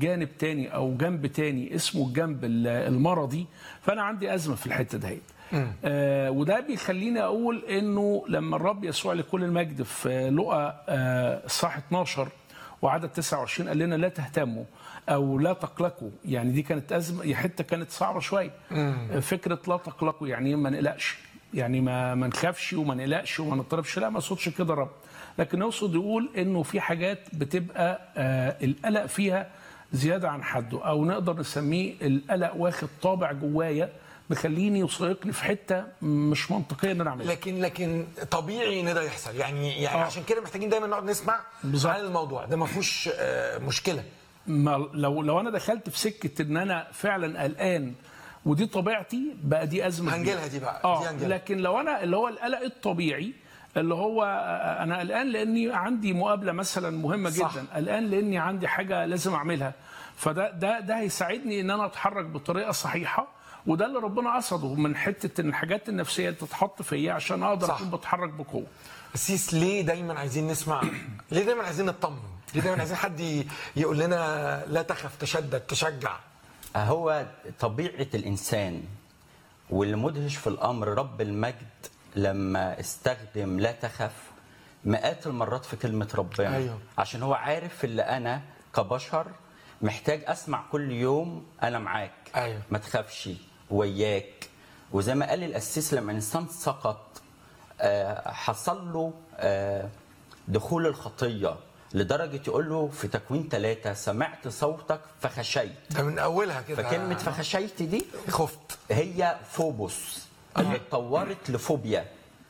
جانب تاني او جنب تاني اسمه الجنب ال- المرضي فانا عندي ازمه في الحته دهيت آه وده بيخليني اقول انه لما الرب يسوع لكل المجد في لقا آه صح 12 وعدد 29 قال لنا لا تهتموا او لا تقلقوا يعني دي كانت ازمه هي حته كانت صعبه شويه فكره لا تقلقوا يعني ما نقلقش يعني ما ما نخافش وما نقلقش وما نضطربش لا ما صوتش كده رب لكن يقصد يقول انه في حاجات بتبقى آه القلق فيها زياده عن حده او نقدر نسميه القلق واخد طابع جوايا مخليني يسيقني في حته مش منطقيه ان انا اعملها لكن لكن طبيعي ان ده يحصل يعني يعني آه. عشان كده محتاجين دايما نقعد نسمع بالظبط. عن الموضوع ده ما فيهوش آه، مشكله ما لو لو انا دخلت في سكه ان انا فعلا قلقان ودي طبيعتي بقى دي ازمه كبيرة. هنجيلها دي بقى، دي اه هنجيلها. لكن لو انا اللي هو القلق الطبيعي اللي هو آه، انا قلقان لاني عندي مقابله مثلا مهمه صح. جدا قلقان لاني عندي حاجه لازم اعملها فده ده ده هيساعدني ان انا اتحرك بطريقه صحيحه وده اللي ربنا قصده من حته ان الحاجات النفسيه تتحط فيا عشان اقدر صح. اكون بتحرك بقوه سيس ليه دايما عايزين نسمع ليه دايما عايزين نطمن ليه دايما عايزين حد ي- يقول لنا لا تخف تشدد تشجع هو طبيعة الإنسان واللي مدهش في الأمر رب المجد لما استخدم لا تخف مئات المرات في كلمة ربنا أيوه. عشان هو عارف اللي أنا كبشر محتاج أسمع كل يوم أنا معاك أيوه. ما تخافش وياك وزي ما قال القسيس لما الإنسان سقط آه، حصل له آه، دخول الخطية لدرجة يقول له في تكوين ثلاثة سمعت صوتك فخشيت ده من اولها كده فكلمة فخشيت دي خفت هي فوبوس اللي اتطورت لفوبيا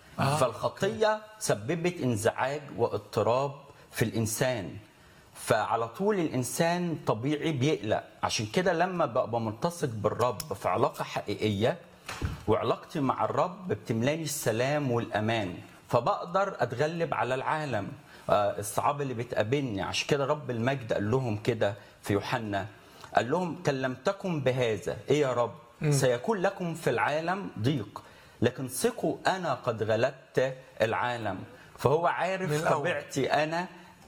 فالخطية سببت انزعاج واضطراب في الإنسان فعلى طول الإنسان طبيعي بيقلق عشان كده لما ببقى ملتصق بالرب في علاقة حقيقية وعلاقتي مع الرب بتملاني السلام والأمان فبقدر أتغلب على العالم آه، الصعاب اللي بتقابلني عشان كده رب المجد قال لهم كده في يوحنا قال لهم كلمتكم بهذا ايه يا رب سيكون لكم في العالم ضيق لكن ثقوا انا قد غلبت العالم فهو من عارف الأول. طبيعتي انا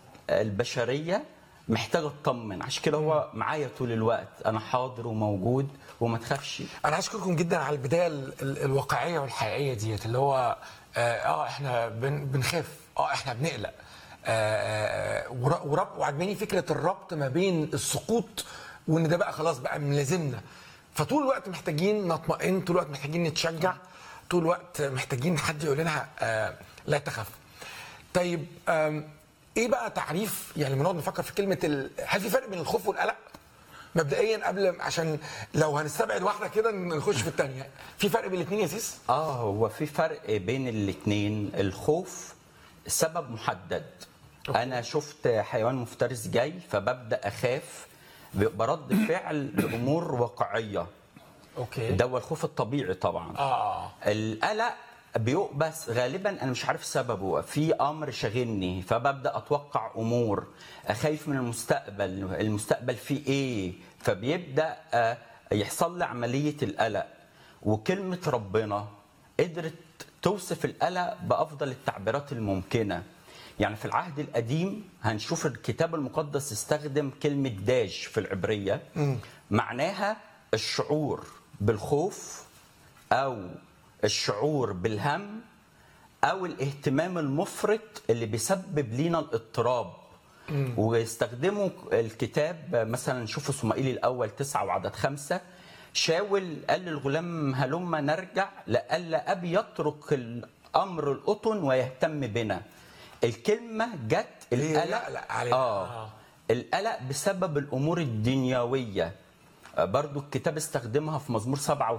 البشريه محتاج اطمن عشان كده هو معايا طول الوقت انا حاضر وموجود وما تخافش انا اشكركم جدا على البدايه ال- ال- الواقعيه والحقيقيه ديت اللي هو اه, آه احنا بن بنخاف اه احنا بنقلق آه آه ور- ورب وعجباني فكره الربط ما بين السقوط وان ده بقى خلاص بقى ملازمنا فطول الوقت محتاجين نطمئن طول الوقت محتاجين نتشجع طول الوقت محتاجين حد يقول لنا آه لا تخف طيب آم، ايه بقى تعريف يعني بنقعد نفكر في كلمه ال... هل في فرق بين الخوف والقلق؟ مبدئيا قبل عشان لو هنستبعد واحده كده نخش في الثانيه في فرق بين الاثنين يا سيس؟ اه هو في فرق بين الاتنين الخوف سبب محدد انا شفت حيوان مفترس جاي فببدا اخاف برد فعل لامور واقعيه اوكي ده هو الخوف الطبيعي طبعا اه القلق بيؤبس غالبا انا مش عارف سببه في امر شاغلني فببدا اتوقع امور اخايف من المستقبل المستقبل فيه ايه فبيبدا آه، يحصل لي عمليه القلق وكلمه ربنا قدرت توصف القلق بافضل التعبيرات الممكنه يعني في العهد القديم هنشوف الكتاب المقدس استخدم كلمه داج في العبريه معناها الشعور بالخوف او الشعور بالهم او الاهتمام المفرط اللي بيسبب لينا الاضطراب ويستخدموا الكتاب مثلا نشوف اسماعيل الاول تسعة وعدد خمسة شاول قال للغلام هلما نرجع لألا أبي يترك الأمر القطن ويهتم بنا الكلمة جت هي القلق يقلق علينا. آه. آه. القلق بسبب الامور الدنيويه آه، برضو الكتاب استخدمها في مزمور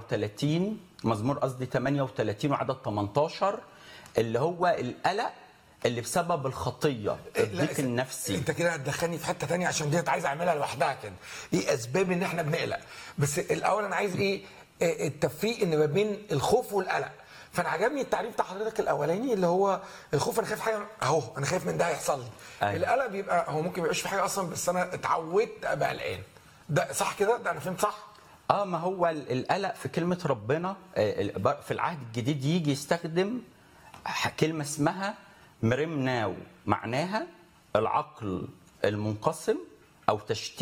37 مزمور قصدي 38 وعدد 18 اللي هو القلق اللي بسبب الخطيه الضيق س- النفسي انت كده هتدخلني في حته تانية عشان ديت عايز اعملها لوحدها كده ايه اسباب ان احنا بنقلق بس الاول انا عايز ايه آه، التفريق ان ما بين الخوف والقلق فانا عجبني التعريف بتاع حضرتك الاولاني اللي هو الخوف انا خايف حاجه اهو انا خايف من ده هيحصل لي أيوة. القلق بيبقى هو ممكن ما يبقاش في حاجه اصلا بس انا اتعودت ابقى قلقان ده صح كده ده انا فهمت صح اه ما هو ال- القلق في كلمه ربنا آه، ال- بر- في العهد الجديد يجي يستخدم ح- كلمه اسمها مريم ناو معناها العقل المنقسم او تشتيت